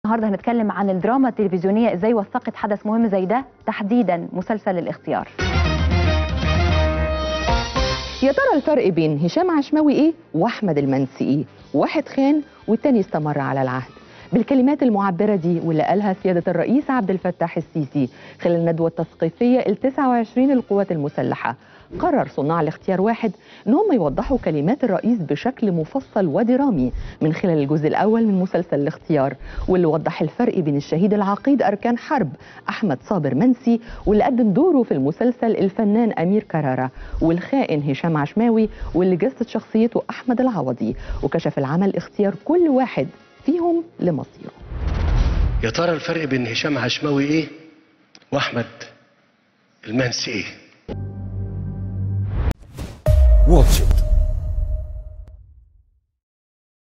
النهارده هنتكلم عن الدراما التلفزيونيه ازاي وثقت حدث مهم زي ده تحديدا مسلسل الاختيار يا ترى الفرق بين هشام عشماوي ايه واحمد المنسي ايه واحد خان والتاني استمر على العهد بالكلمات المعبرة دي واللي قالها سيادة الرئيس عبد الفتاح السيسي خلال الندوة التثقيفية ال 29 للقوات المسلحة قرر صناع الاختيار واحد ان هم يوضحوا كلمات الرئيس بشكل مفصل ودرامي من خلال الجزء الاول من مسلسل الاختيار واللي وضح الفرق بين الشهيد العقيد اركان حرب احمد صابر منسي واللي قدم دوره في المسلسل الفنان امير كرارة والخائن هشام عشماوي واللي جسد شخصيته احمد العوضي وكشف العمل اختيار كل واحد فيهم لمصيره يا ترى الفرق بين هشام عشماوي ايه واحمد المنسي ايه واتشت